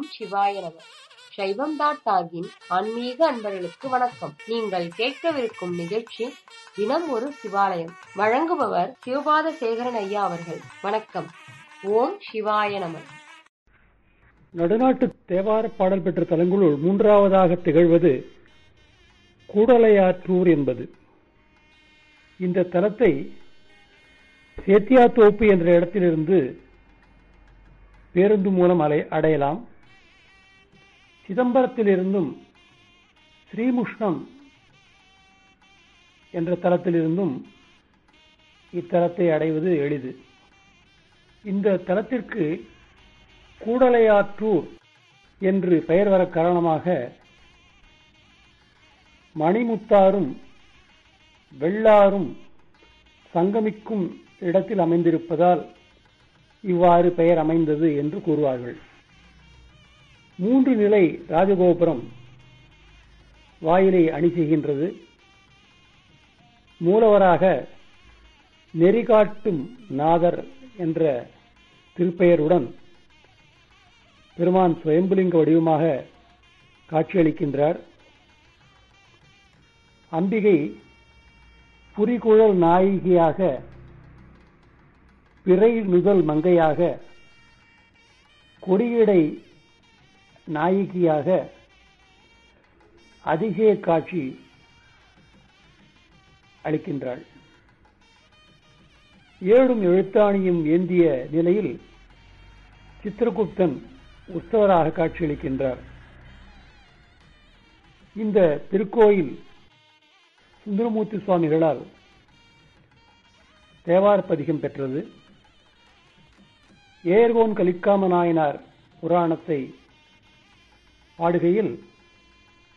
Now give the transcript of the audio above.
ஓம் சிவாய நம சைவம் டாட் டாகின் ஆன்மீக அன்பர்களுக்கு வணக்கம் நீங்கள் கேட்கவிருக்கும் நிகழ்ச்சி தினம் ஒரு சிவாலயம் வழங்குபவர் சிவபாத சேகரன் ஐயா அவர்கள் வணக்கம் ஓம் சிவாய நம நடுநாட்டு தேவார பாடல் பெற்ற தலங்களுள் மூன்றாவதாக திகழ்வது கூடலையாற்றூர் என்பது இந்த தலத்தை சேத்தியாத்தோப்பு என்ற இடத்திலிருந்து பேருந்து மூலம் அலை அடையலாம் சிதம்பரத்திலிருந்தும் ஸ்ரீமுஷ்ணம் என்ற தலத்திலிருந்தும் இத்தலத்தை அடைவது எளிது இந்த தலத்திற்கு கூடலையாற்றூர் என்று பெயர் வர காரணமாக மணிமுத்தாரும் வெள்ளாரும் சங்கமிக்கும் இடத்தில் அமைந்திருப்பதால் இவ்வாறு பெயர் அமைந்தது என்று கூறுவார்கள் மூன்று நிலை ராஜகோபுரம் வாயிலை அணி செய்கின்றது மூலவராக நெறிகாட்டும் நாதர் என்ற திருப்பெயருடன் பெருமான் சுயம்புலிங்க வடிவமாக காட்சியளிக்கின்றார் அம்பிகை புரிகுழல் நாயகியாக பிறை நுதல் மங்கையாக கொடியடை நாயகியாக அதிசய காட்சி அளிக்கின்றாள் ஏழும் எழுத்தாணியும் ஏந்திய நிலையில் சித்திரகுப்தன் உற்சவராக காட்சியளிக்கின்றார் இந்த திருக்கோயில் சுந்தரமூர்த்தி சுவாமிகளால் தேவார பதிகம் பெற்றது ஏர்கோன் கலிக்காம நாயனார் புராணத்தை பாடுகையில்